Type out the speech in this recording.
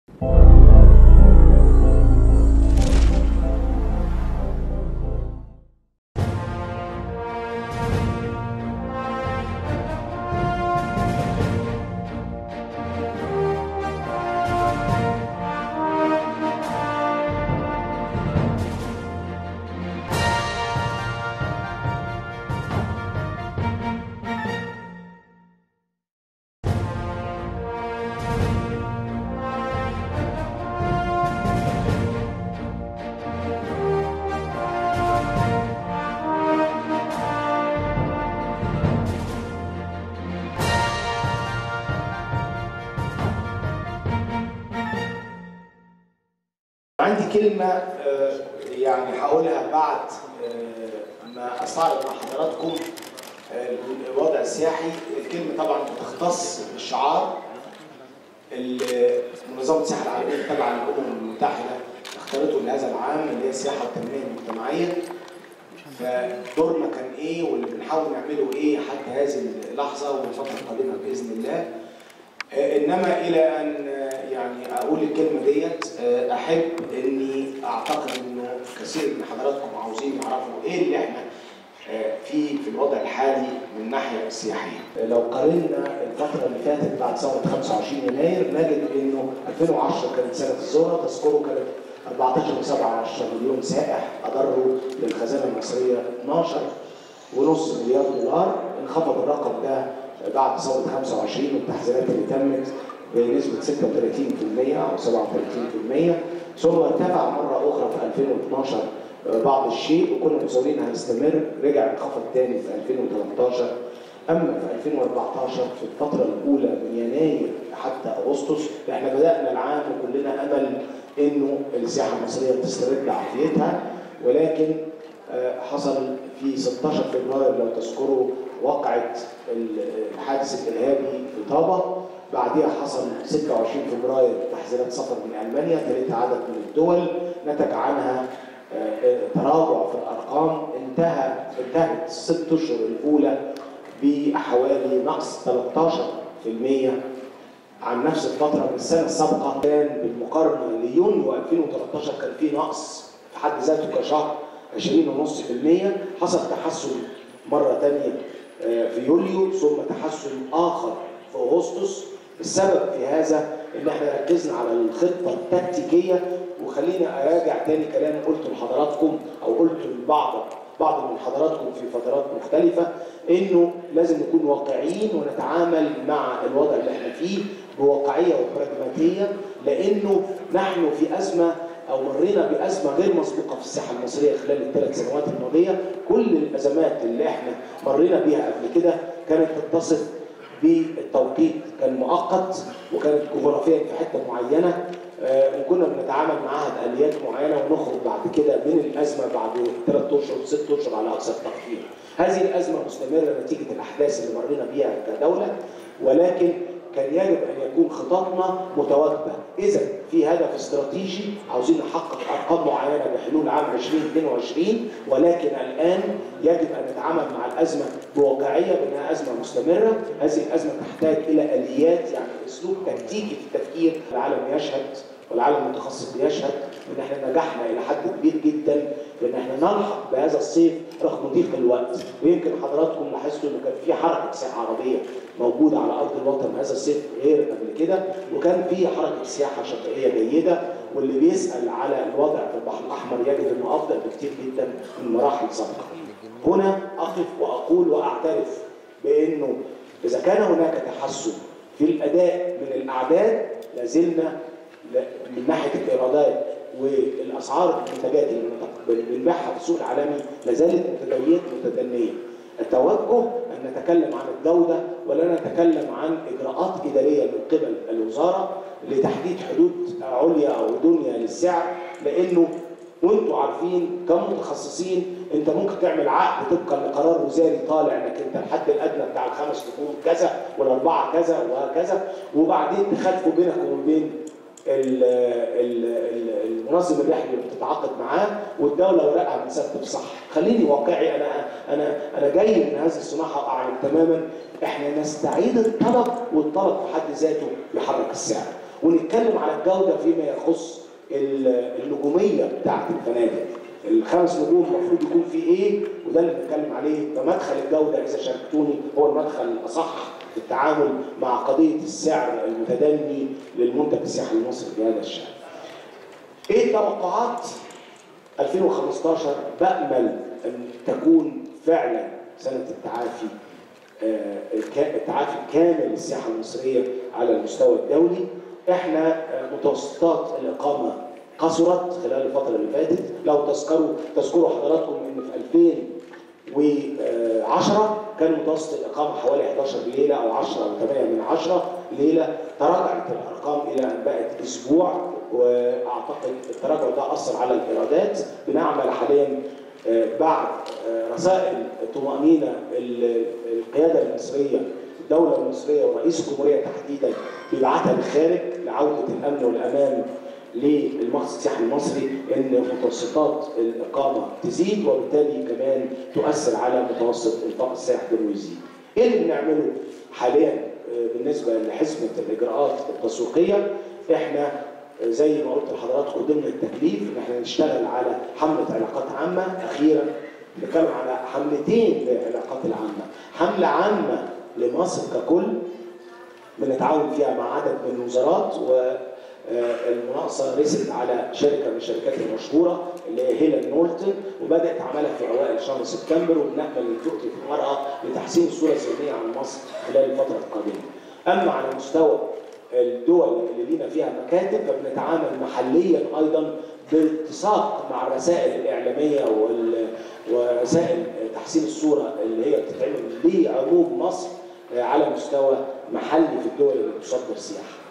عندي كلمة آه، يعني هقولها بعد آه، ما أستعرض مع حضراتكم آه، الوضع السياحي الكلمة طبعا بتختص بالشعار اللي منظمة السياحة العالمية التابعة للأمم المتحدة اختارته لهذا العام اللي هي السياحة والتنمية المجتمعية فدورنا كان ايه واللي بنحاول نعمله ايه حتى هذه اللحظة والفترة القادمة بإذن الله آه، انما الى ان آه، يعني اقول الكلمه ديت آه، احب اني اعتقد انه كثير من حضراتكم عاوزين يعرفوا ايه اللي احنا آه، فيه في الوضع الحالي من الناحيه السياحيه. آه، لو قارنا الفتره اللي فاتت بعد ثوره 25 يناير نجد انه 2010 كانت سنه الذره تذكروا كانت 14.7 مليون سائح اضروا للخزانه المصريه 12 ونص مليار دولار انخفض الرقم ده بعد ثوره 25 والتحذيرات اللي تمت بنسبه 36% او 37% ثم ارتفع مره اخرى في 2012 بعض الشيء وكنا متصورين هيستمر رجع انخفض تاني في 2013 اما في 2014 في الفتره الاولى من يناير حتى اغسطس احنا بدانا العام وكلنا امل انه السياحه المصريه تسترد عافيتها ولكن آه، حصل في 16 فبراير لو تذكروا وقعت الحادث الارهابي في طابه بعدها حصل 26 فبراير تحذيرات سفر من المانيا ثالث عدد من الدول نتج عنها آه، آه، تراجع في الارقام انتهى انتهت الست اشهر الاولى بحوالي نقص 13% عن نفس الفتره من السنه السابقه كان بالمقارنه ليونيو 2013 كان في نقص في حد ذاته كشهر 20.5% حصل تحسن مره ثانيه في يوليو ثم تحسن اخر في اغسطس السبب في هذا ان احنا ركزنا على الخطه التكتيكيه وخليني اراجع تاني كلام قلته لحضراتكم او قلته لبعض بعض من حضراتكم في فترات مختلفه انه لازم نكون واقعيين ونتعامل مع الوضع اللي احنا فيه بواقعيه وبراجماتيه لانه نحن في ازمه او مرينا بازمه غير مسبوقه في الساحه المصريه خلال الثلاث سنوات الماضيه كل الازمات اللي احنا مرينا بيها قبل كده كانت تتصف بالتوقيت كان مؤقت وكانت جغرافيا في حته معينه آه، وكنا بنتعامل معاها باليات معينه ونخرج بعد كده من الازمه بعد ثلاث اشهر ست اشهر على اقصى التقدير. هذه الازمه مستمره نتيجه الاحداث اللي مرينا بيها كدوله ولكن كان يجب ان يكون خططنا متواكبه، اذا في هدف استراتيجي عاوزين نحقق ارقام معينه بحلول عام 2022 ولكن الان يجب ان نتعامل مع الازمه بواقعيه بانها ازمه مستمره، هذه الازمه تحتاج الى اليات يعني اسلوب تكتيكي في التفكير، العالم يشهد والعالم المتخصص بيشهد ان احنا نجحنا الى حد كبير جدا في ان احنا نلحق بهذا الصيف رغم ضيق الوقت ويمكن حضراتكم لاحظتوا انه كان في حركه سياحه عربيه موجوده على ارض الوطن هذا الصيف غير قبل كده وكان في حركه سياحه شاطئيه جيده واللي بيسال على الوضع في البحر الاحمر يجد انه افضل بكثير جدا من مراحل سابقه. هنا اقف واقول واعترف بانه اذا كان هناك تحسن في الاداء من الاعداد لازلنا من ناحيه الايرادات والاسعار المنتجات اللي بنبيعها في السوق العالمي لا زالت متدنيه متدنيه. التوجه ان نتكلم عن الجوده ولا نتكلم عن اجراءات اداريه من قبل الوزاره لتحديد حدود عليا او دنيا للسعر لانه وانتم عارفين كمتخصصين انت ممكن تعمل عقد طبقا لقرار وزاري طالع انك انت الحد الادنى بتاع الخمس شهور كذا والاربعه كذا وهكذا وبعدين تخالفوا بينك وبين ال- ال- ال- المنظم الرحلي اللي بتتعاقد معاه والدوله ورقها متستف صح خليني واقعي انا انا انا جاي من هذه الصناعه اعلم تماما احنا نستعيد الطلب والطلب في حد ذاته يحرك السعر ونتكلم على الجوده فيما يخص النجوميه بتاعه الفنادق الخمس نجوم المفروض يكون فيه ايه وده اللي بنتكلم عليه فمدخل الجوده اذا شاركتوني هو المدخل الاصح في التعامل مع قضيه السعر المتدني للمنتج السياحي المصري في هذا الشهر. ايه توقعات 2015 بامل ان تكون فعلا سنه التعافي التعافي الكامل للسياحه المصريه على المستوى الدولي احنا متوسطات الاقامه قصرت خلال الفتره اللي فاتت لو تذكروا تذكروا حضراتكم ان في 2010 كان متوسط الاقامه حوالي 11 ليله او 10 او 8 من 10 ليله تراجعت الارقام الى ان بقت اسبوع واعتقد التراجع ده اثر على الايرادات بنعمل حاليا بعد رسائل طمأنينة القيادة المصرية الدولة المصرية ورئيس الجمهورية تحديدا بيبعتها للخارج لعودة الأمن والأمان للمقصد السياحي المصري ان متوسطات الاقامه تزيد وبالتالي كمان تؤثر على متوسط انفاق السائح انه يزيد. ايه اللي بنعمله حاليا بالنسبه لحزمه الاجراءات التسويقيه؟ احنا زي ما قلت لحضراتكم ضمن التكليف ان احنا نشتغل على حمله علاقات عامه اخيرا بنتكلم على حملتين للعلاقات العامه، حمله عامه لمصر ككل بنتعاون فيها مع عدد من الوزارات والمناقصه رست على شركه من الشركات المشهوره اللي هي هيلن نولتن وبدات عملها في اوائل شهر سبتمبر وبنامل ان تؤتي ثمارها لتحسين الصوره الذهنيه عن مصر خلال الفتره القادمه. اما على مستوى الدول اللي لينا فيها مكاتب فبنتعامل محليا ايضا باتساق مع الرسائل الاعلاميه ووسائل تحسين الصوره اللي هي بتتعمل لعموم مصر على مستوى محلي في الدول اللي بتصدر سياحه.